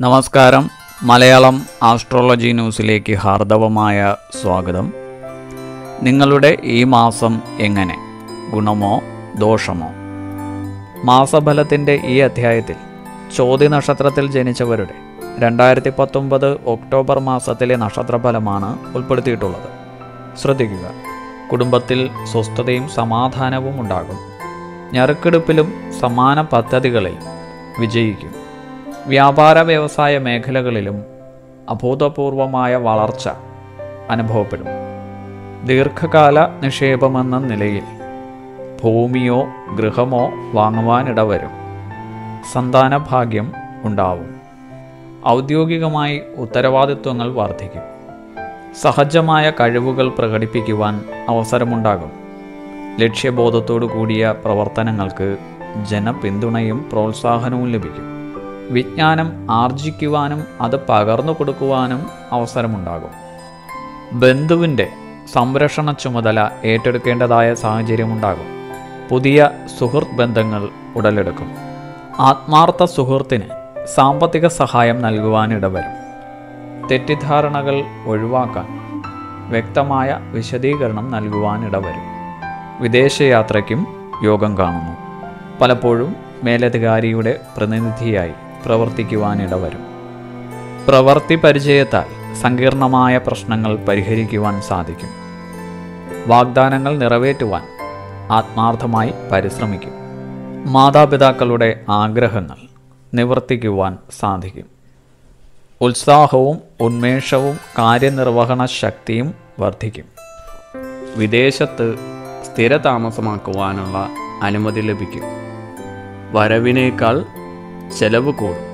നമസ്കാരം മലയാളം ആസ്ട്രോളജി ന്യൂസിലേക്ക് ഹാർദവമായ സ്വാഗതം നിങ്ങളുടെ ഈ മാസം എങ്ങനെ ഗുണമോ ദോഷമോ മാസഫലത്തിൻ്റെ ഈ അധ്യായത്തിൽ ചോതി നക്ഷത്രത്തിൽ ജനിച്ചവരുടെ രണ്ടായിരത്തി പത്തൊമ്പത് ഒക്ടോബർ മാസത്തിലെ നക്ഷത്രഫലമാണ് ഉൾപ്പെടുത്തിയിട്ടുള്ളത് ശ്രദ്ധിക്കുക കുടുംബത്തിൽ സ്വസ്ഥതയും സമാധാനവും ഉണ്ടാകും ഞറുക്കെടുപ്പിലും സമാന പദ്ധതികളിൽ വിജയിക്കും വ്യാപാര വ്യവസായ മേഖലകളിലും അഭൂതപൂർവമായ വളർച്ച അനുഭവപ്പെടും ദീർഘകാല നിക്ഷേപമെന്ന നിലയിൽ ഭൂമിയോ ഗൃഹമോ വാങ്ങുവാനിടവരും സന്താന ഭാഗ്യം ഉണ്ടാവും ഔദ്യോഗികമായി ഉത്തരവാദിത്വങ്ങൾ വർദ്ധിക്കും സഹജമായ കഴിവുകൾ പ്രകടിപ്പിക്കുവാൻ അവസരമുണ്ടാകും ലക്ഷ്യബോധത്തോടു കൂടിയ പ്രവർത്തനങ്ങൾക്ക് ജനപിന്തുണയും പ്രോത്സാഹനവും ലഭിക്കും വിജ്ഞാനം ആർജിക്കുവാനും അത് പകർന്നു കൊടുക്കുവാനും അവസരമുണ്ടാകും ബന്ധുവിൻ്റെ സംരക്ഷണ ചുമതല ഏറ്റെടുക്കേണ്ടതായ സാഹചര്യമുണ്ടാകും പുതിയ സുഹൃത്ത് ബന്ധങ്ങൾ ഉടലെടുക്കും ആത്മാർത്ഥ സുഹൃത്തിന് സാമ്പത്തിക സഹായം നൽകുവാനിടവരും തെറ്റിദ്ധാരണകൾ ഒഴിവാക്കാൻ വ്യക്തമായ വിശദീകരണം നൽകുവാനിടവരും വിദേശയാത്രയ്ക്കും യോഗം കാണുന്നു പലപ്പോഴും മേലധികാരിയുടെ പ്രതിനിധിയായി പ്രവർത്തിക്കുവാനിടവരും പ്രവൃത്തി പരിചയത്താൽ സങ്കീർണമായ പ്രശ്നങ്ങൾ പരിഹരിക്കുവാൻ സാധിക്കും വാഗ്ദാനങ്ങൾ നിറവേറ്റുവാൻ ആത്മാർത്ഥമായി പരിശ്രമിക്കും മാതാപിതാക്കളുടെ ആഗ്രഹങ്ങൾ നിവർത്തിക്കുവാൻ സാധിക്കും ഉത്സാഹവും ഉന്മേഷവും കാര്യനിർവഹണ ശക്തിയും വർദ്ധിക്കും വിദേശത്ത് സ്ഥിരതാമസമാക്കുവാനുള്ള അനുമതി ലഭിക്കും വരവിനേക്കാൾ ചെലവ് കൂടും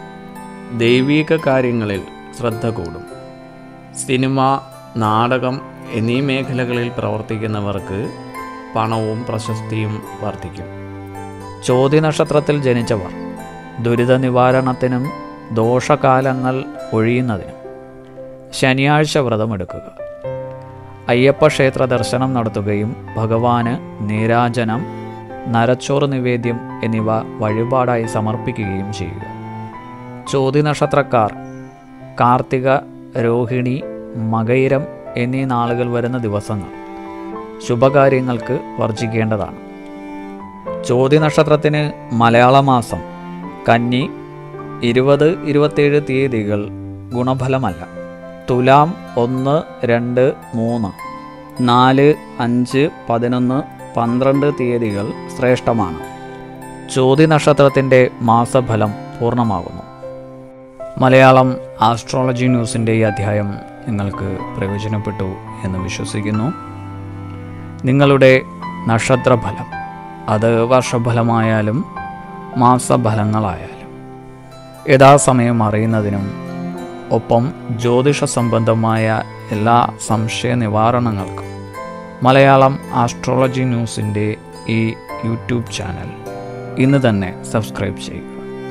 ദൈവീക കാര്യങ്ങളിൽ ശ്രദ്ധ കൂടും സിനിമ നാടകം എന്നീ മേഖലകളിൽ പ്രവർത്തിക്കുന്നവർക്ക് പണവും പ്രശസ്തിയും വർദ്ധിക്കും ചോതി നക്ഷത്രത്തിൽ ജനിച്ചവർ ദുരിത നിവാരണത്തിനും ദോഷകാലങ്ങൾ ഒഴിയുന്നതിനും ശനിയാഴ്ച വ്രതമെടുക്കുക അയ്യപ്പ ക്ഷേത്ര ദർശനം നടത്തുകയും ഭഗവാന് നീരാജനം നരച്ചോറ് നിവേദ്യം എന്നിവ വഴിപാടായി സമർപ്പിക്കുകയും ചെയ്യുക ചോതി നക്ഷത്രക്കാർ കാർത്തിക രോഹിണി മകയിരം എന്നീ നാളുകൾ വരുന്ന ദിവസങ്ങൾ ശുഭകാര്യങ്ങൾക്ക് വർജിക്കേണ്ടതാണ് ചോതി നക്ഷത്രത്തിന് മലയാള മാസം കന്നി ഇരുപത് ഇരുപത്തേഴ് തീയതികൾ ഗുണഫലമല്ല തുലാം ഒന്ന് രണ്ട് മൂന്ന് നാല് അഞ്ച് പതിനൊന്ന് പന്ത്രണ്ട് തീയതികൾ ശ്രേഷ്ഠമാണ് ചോതി നക്ഷത്രത്തിൻ്റെ മാസഫലം പൂർണ്ണമാകുന്നു മലയാളം ആസ്ട്രോളജി ന്യൂസിൻ്റെ ഈ അധ്യായം നിങ്ങൾക്ക് പ്രയോജനപ്പെട്ടു എന്ന് വിശ്വസിക്കുന്നു നിങ്ങളുടെ നക്ഷത്രഫലം അത് വർഷഫലമായാലും മാസഫലങ്ങളായാലും യഥാസമയം അറിയുന്നതിനും ഒപ്പം ജ്യോതിഷ സംബന്ധമായ എല്ലാ സംശയ നിവാരണങ്ങൾക്കും മലയാളം ആസ്ട്രോളജി ന്യൂസിൻ്റെ ഈ യൂട്യൂബ് ചാനൽ ഇന്ന് തന്നെ സബ്സ്ക്രൈബ് ചെയ്യുക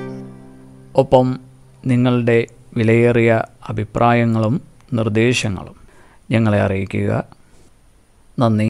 ഒപ്പം നിങ്ങളുടെ വിലയേറിയ അഭിപ്രായങ്ങളും നിർദ്ദേശങ്ങളും ഞങ്ങളെ അറിയിക്കുക നന്ദി